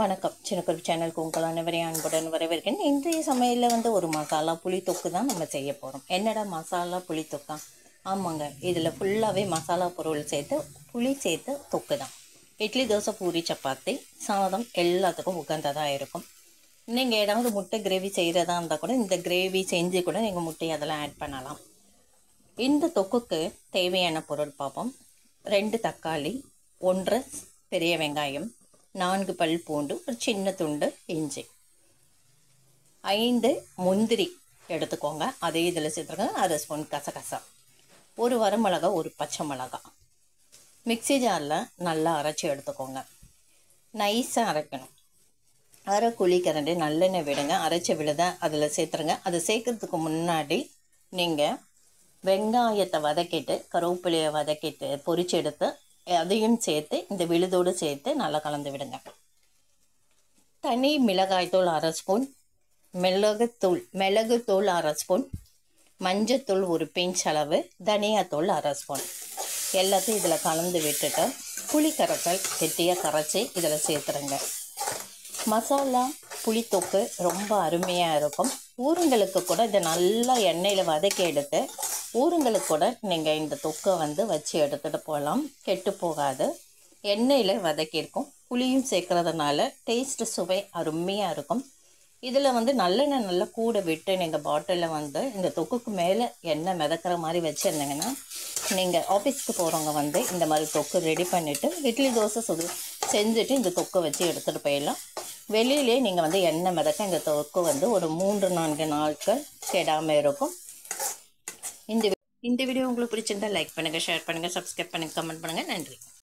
வணக்கம் சின்னக்குருவி சேனலுக்கு உங்கள் அனைவரையும் அன்புடன் வரவேற்கிறேன் இன்றைய சமையலில் வந்து ஒரு மசாலா புளி தொக்கு தான் நம்ம செய்ய போகிறோம் என்னடா மசாலா புளி தொக்கா ஆமாங்க இதில் ஃபுல்லாகவே மசாலா பொருள் சேர்த்து புளி சேர்த்து தொக்கு தான் இட்லி தோசை பூரி சப்பாத்தி சாதம் எல்லாத்துக்கும் உகந்ததாக இருக்கும் நீங்கள் ஏதாவது முட்டை கிரேவி செய்கிறதா இருந்தால் கூட இந்த கிரேவி செஞ்சு கூட நீங்கள் முட்டை அதெல்லாம் ஆட் பண்ணலாம் இந்த தொக்குக்கு தேவையான பொருள் பார்ப்போம் ரெண்டு தக்காளி ஒன்றரை பெரிய வெங்காயம் நான்கு பல் பூண்டு ஒரு சின்ன துண்டு இஞ்சி ஐந்து முந்திரி எடுத்துக்கோங்க அதே இதில் சேர்த்துருங்க அரை ஸ்பூன் கசகசா ஒரு வரமிளகா ஒரு பச்சை மிளகா மிக்ஸி ஜாரில் நல்லா அரைச்சி எடுத்துக்கோங்க நைஸாக அரைக்கணும் அரை குழி கரண்டி நல்லெண்ணெய் விடுங்க அரைச்சி விழுத அதில் சேர்த்துருங்க அதை சேர்க்கறதுக்கு முன்னாடி நீங்கள் வெங்காயத்தை வதக்கிட்டு கருவேப்பிலையை வதக்கிட்டு பொரிச்சு எடுத்து அதையும் சேர்த்து இந்த விழுதோடு சேர்த்து நல்லா கலந்து விடுங்க தனி மிளகாய்த்தூள் அரை ஸ்பூன் மிளகுத்தூள் மிளகுத்தூள் அரை ஸ்பூன் மஞ்சத்தூள் ஒரு பிஞ்ச் அளவு தனியாத்தூள் அரை ஸ்பூன் எல்லாத்தையும் இதில் கலந்து விட்டுட்டு புளி கரைசல் கெட்டியாக கரைச்சி இதில் சேர்த்துருங்க மசாலா புளித்தொக்கு ரொம்ப அருமையாக இருக்கும் ஊருங்களுக்கு கூட இதை நல்லா எண்ணெயில் வதக்கி எடுத்து ஊருங்களுக்கு கூட நீங்கள் இந்த தொக்கை வந்து வச்சு எடுத்துகிட்டு போகலாம் கெட்டு போகாது எண்ணெயில் வதக்கியிருக்கும் புளியும் சேர்க்கறதுனால டேஸ்ட்டு சுவை அருமையாக இருக்கும் இதில் வந்து நல்லெண்ணெய் நல்லா கூட விட்டு நீங்கள் பாட்டிலில் வந்து இந்த தொக்குக்கு மேலே எண்ணெய் மிதக்கிற மாதிரி வச்சுருந்தீங்கன்னா நீங்கள் ஆஃபீஸ்க்கு போகிறவங்க வந்து இந்த மாதிரி தொக்கு ரெடி பண்ணிவிட்டு இட்லி தோசை சுடு செஞ்சுட்டு இந்த தொக்கை வச்சு எடுத்துகிட்டு போயிடலாம் வெளியிலே நீங்கள் வந்து எண்ணெய் மிதக்க இந்த தொக்கு வந்து ஒரு மூன்று நான்கு நாட்கள் கெடாமல் இருக்கும் இந்த வி- இந்த வீடியோ உங்களுக்கு பிடிச்சிருந்தா லைக் பண்ணுங்கள் ஷேர் பண்ணுங்கள் சப்ஸ்கிரைப் பண்ணுங்கள் கமெண்ட் பண்ணுங்கள் நன்றி